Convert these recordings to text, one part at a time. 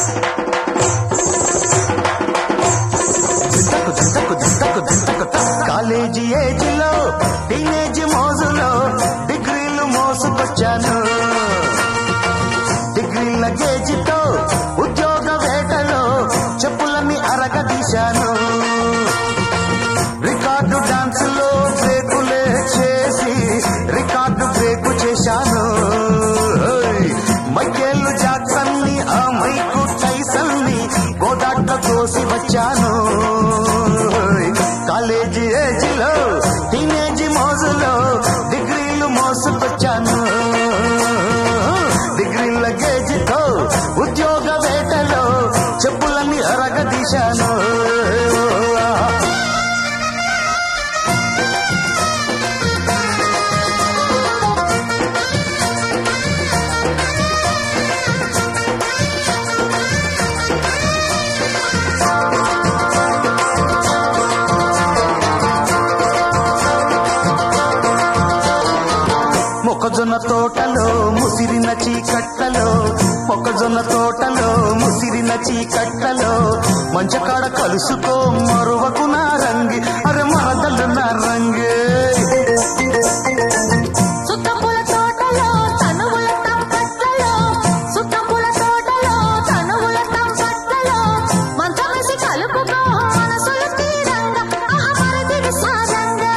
దింతకు దింతకు దింతకు దింతకు త. కాలేజీ ఏజ్లో టీనేజ్ మోజులో డిగ్రీలు మోసుకొచ్చాను డిగ్రీల గేజితో ఉద్యోగ వేటలో చెప్పులని అరగదీశాను రికార్డు డాన్స్ లో బ్రేకులే చేసి రికార్డు బ్రేకు చేశాను ఓయ్! మైకేల్ జాక్సన్ ని ఆ మైకు టైసన్ ని గోదాట్లో తోసి వచ్చాను ఓయ్! కాలేజీ ఏజ్ లో టీనేజ్ మోజులో డిగ్రీలు మోసుకొచ్చాను డిగ్రీల గేజ్తో ఉద్యోగ వేటలో చెప్పులన్నీ అరగదీశాను మొక్కజొన్న తోటలో ముసిరిన చీకట్లలో మొక్కజొన్న తోటలో ముసిరిన చీకట్లలో మంచకాడ కలుసుకో మరువకు నా రంగి అరే మరదలు నా రంగే సుట్టపుల తోటలో తనువుల తంపట్లలో సుట్టపుల తోటలో తనువుల తంపట్లలో మంచమేసి కలుపుకో మనసులు తీరంగా అహమరదివి సారంగా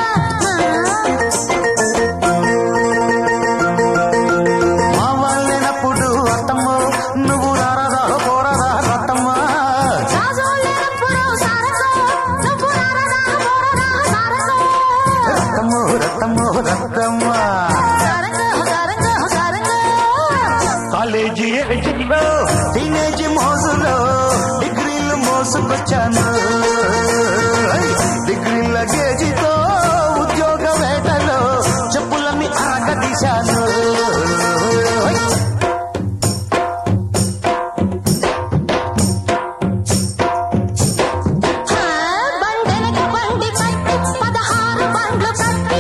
మా వాళ్ళేనప్పుడు అత్తమ్మో నువ్వు రారదా పోరదా రత్తమ్మా రాజోలేనప్పుడు సారసో నువ్వు రారదా పోరదా సారసో రత్తమ్మో రత్తమ్మో రత్తమ్మా సారంగా సారంగా సారంగా కాలేజీ ఏజ్లో టీనేజ్ మోజులో డిగ్రీలు మోసుకొచ్చాను డిగ్రీల గేజితో ఉద్యోగ వేటలో చెప్పులని అరగదీశాను బండెనక బండి కట్టి పదహారు బండ్లు కట్టి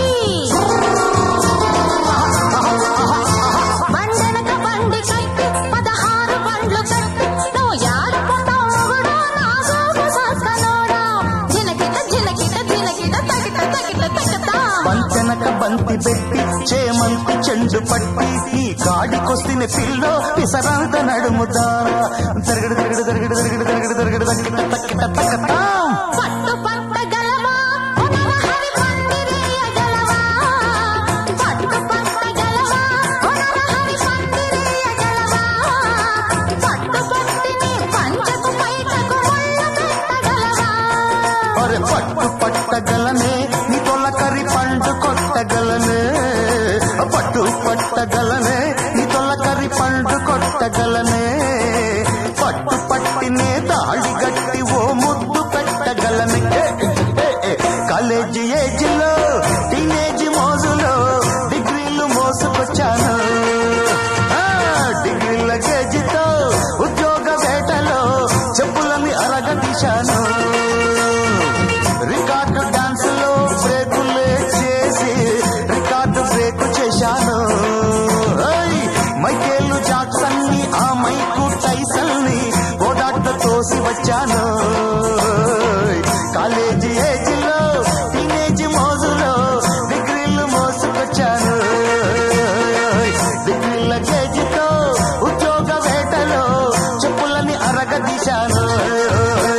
బండెనక బండి కట్టి పదహారు బండ్లు కట్టి నువ్వు యాడుకుంటావు మొగుడు నా సోపు సస్తనోడా జినకిట జినకిట జినకిట తగిట తగిట తగిట పంచనక బంతి పెట్టి చేమంతి చెండు పట్టి ఈ కాడికొస్తిన పిల్లో పిసరాంత నడుముతారా తిరగడు తిరగడు తిరగడు తిరగడు తిరగడు తిరగడు తక్కిట తక్కిట తక్కతా పట్టు పట్టగలవా పునరహరి పందిరేయగలవా పట్టు పట్టగలవా పునరహరి పందిరేయగలవా పట్టు పట్టిని పంచకు బయటకు ముళ్ళ పెట్టగలవా అరే పట్టు పట్టగలనే నీ తొలకరి పండు కొట్టగలనే పట్టు పట్టగలనే నీ తొలకరి పండు కొట్టగలనే పట్టు పట్టినే దాడి గట్టి ఓ ముద్దు పెట్టగలనే ఏ, ఏ, ఏ, కాలేజీ ఏజ్లో టీనేజ్ మోజులో డిగ్రీలు మోసుకొచ్చాను ఆ, డిగ్రీల గేజితో ఉద్యోగ వేటలో చెప్పులని అరగదీశాను రికార్డు డాన్స్ లో బ్రేకులే చేసి రికార్డు బ్రేక్ చేశాను ఓయ్! మైకేలు జాక్సన్ ని ఆ మైకు టైసన్ ని ఓదాట తోసి వచ్చాను ఓయ్! కాలేజీ ఏజ్ లో టీనేజ్ మోజులో డిగ్రీలు మోసుకొచ్చాను ఓయ్! డిగ్రీల గేజితో ఉద్యోగ వేటలో చెప్పులని అరగదీశాను ఓయ్!